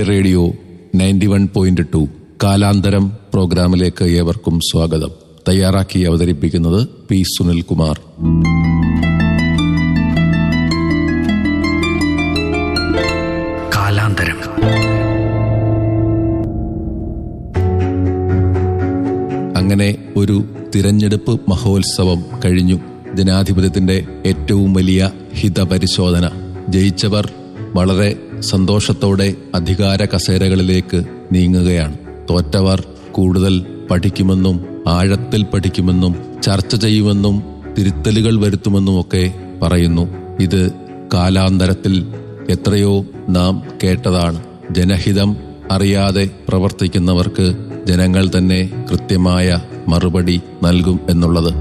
എൻ്റെ radio ninety one point two കാലാന്തരം പ്രോഗ്രാമിലേക്ക് ഏവർക്കും സ്വാഗതം തയ്യാറാക്കി അവതരിപ്പിക്കുന്നത് പി സുനിൽകുമാർ കാലാന്തരം അങ്ങനെ ഒരു തിരഞ്ഞെടുപ്പ് മഹോത്സവം കഴിഞ്ഞു ജനാധിപത്യത്തിന്റെ ഏറ്റവും വലിയ ഹിതപരിശോധന ജയിച്ചവർ വളരെ സന്തോഷത്തോടെ അധികാര കസേരകളിലേക്ക് നീങ്ങുകയാണ് തോറ്റവർ കൂടുതൽ പഠിക്കുമെന്നും ആഴത്തിൽ പഠിക്കുമെന്നും ചർച്ച ചെയ്യുമെന്നും തിരുത്തലുകൾ വരുത്തുമെന്നുമൊക്കെ പറയുന്നു ഇത് കാലാന്തരത്തിൽ എത്രയോ നാം കേട്ടതാണ് ജനഹിതം അറിയാതെ പ്രവർത്തിക്കുന്നവർക്ക് ജനങ്ങൾ തന്നെ കൃത്യമായ മറുപടി നൽകും എന്നുള്ളത്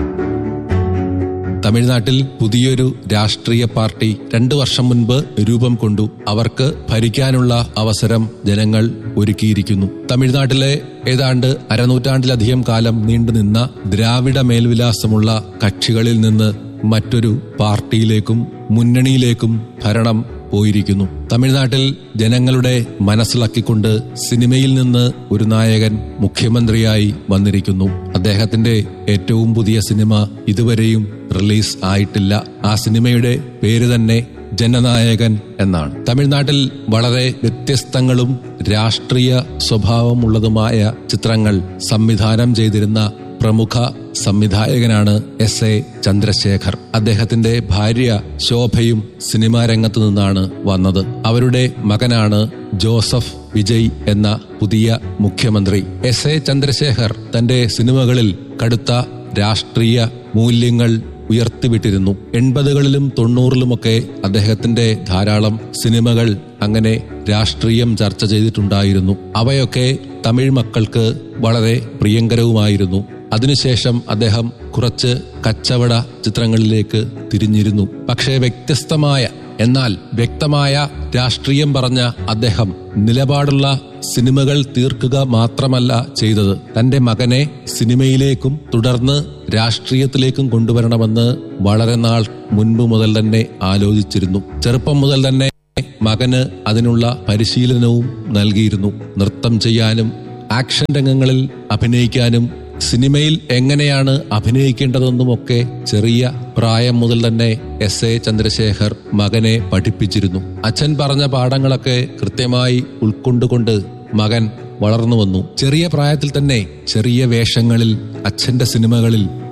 തമിഴ്നാട്ടിൽ പുതിയൊരു രാഷ്ട്രീയ പാർട്ടി രണ്ടു വർഷം മുൻപ് രൂപം കൊണ്ടു അവർക്ക് ഭരിക്കാനുള്ള അവസരം ജനങ്ങൾ ഒരുക്കിയിരിക്കുന്നു തമിഴ്നാട്ടിലെ ഏതാണ്ട് അരനൂറ്റാണ്ടിലധികം കാലം നീണ്ടുനിന്ന ദ്രാവിഡ മേൽവിലാസമുള്ള കക്ഷികളിൽ നിന്ന് മറ്റൊരു പാർട്ടിയിലേക്കും മുന്നണിയിലേക്കും ഭരണം പോയിരിക്കുന്നു തമിഴ്നാട്ടിൽ ജനങ്ങളുടെ മനസ്സിലാക്കിക്കൊണ്ട് സിനിമയിൽ നിന്ന് ഒരു നായകൻ മുഖ്യമന്ത്രിയായി വന്നിരിക്കുന്നു അദ്ദേഹത്തിന്റെ ഏറ്റവും പുതിയ സിനിമ ഇതുവരെയും റിലീസ് ആയിട്ടില്ല ആ സിനിമയുടെ പേര് തന്നെ ജനനായകൻ എന്നാണ് തമിഴ്നാട്ടിൽ വളരെ വ്യത്യസ്തങ്ങളും രാഷ്ട്രീയ സ്വഭാവമുള്ളതുമായ ചിത്രങ്ങൾ സംവിധാനം ചെയ്തിരുന്ന പ്രമുഖ സംവിധായകനാണ് എസ് എ ചന്ദ്രശേഖർ അദ്ദേഹത്തിന്റെ ഭാര്യ ശോഭയും സിനിമാ രംഗത്ത് നിന്നാണ് വന്നത് അവരുടെ മകനാണ് ജോസഫ് വിജയ് എന്ന പുതിയ മുഖ്യമന്ത്രി എസ് എ ചന്ദ്രശേഖർ തന്റെ സിനിമകളിൽ കടുത്ത രാഷ്ട്രീയ മൂല്യങ്ങൾ ഉയർത്തിവിട്ടിരുന്നു എൺപതുകളിലും തൊണ്ണൂറിലുമൊക്കെ അദ്ദേഹത്തിന്റെ ധാരാളം സിനിമകൾ അങ്ങനെ രാഷ്ട്രീയം ചർച്ച ചെയ്തിട്ടുണ്ടായിരുന്നു അവയൊക്കെ തമിഴ് മക്കൾക്ക് വളരെ പ്രിയങ്കരവുമായിരുന്നു അതിനുശേഷം അദ്ദേഹം കുറച്ച് കച്ചവട ചിത്രങ്ങളിലേക്ക് തിരിഞ്ഞിരുന്നു പക്ഷേ വ്യത്യസ്തമായ എന്നാൽ വ്യക്തമായ രാഷ്ട്രീയം പറഞ്ഞ അദ്ദേഹം നിലപാടുള്ള സിനിമകൾ തീർക്കുക മാത്രമല്ല ചെയ്തത് തന്റെ മകനെ സിനിമയിലേക്കും തുടർന്ന് രാഷ്ട്രീയത്തിലേക്കും കൊണ്ടുവരണമെന്ന് വളരെ നാൾ മുൻപ് മുതൽ തന്നെ ആലോചിച്ചിരുന്നു ചെറുപ്പം മുതൽ തന്നെ മകന് അതിനുള്ള പരിശീലനവും നൽകിയിരുന്നു നൃത്തം ചെയ്യാനും ആക്ഷൻ രംഗങ്ങളിൽ അഭിനയിക്കാനും സിനിമയിൽ എങ്ങനെയാണ് അഭിനയിക്കേണ്ടതെന്നുമൊക്കെ ചെറിയ പ്രായം മുതൽ തന്നെ എസ് എ ചന്ദ്രശേഖർ മകനെ പഠിപ്പിച്ചിരുന്നു അച്ഛൻ പറഞ്ഞ പാഠങ്ങളൊക്കെ കൃത്യമായി ഉൾക്കൊണ്ടുകൊണ്ട് മകൻ വളർന്നു വന്നു ചെറിയ പ്രായത്തിൽ തന്നെ ചെറിയ വേഷങ്ങളിൽ അച്ഛന്റെ സിനിമകളിൽ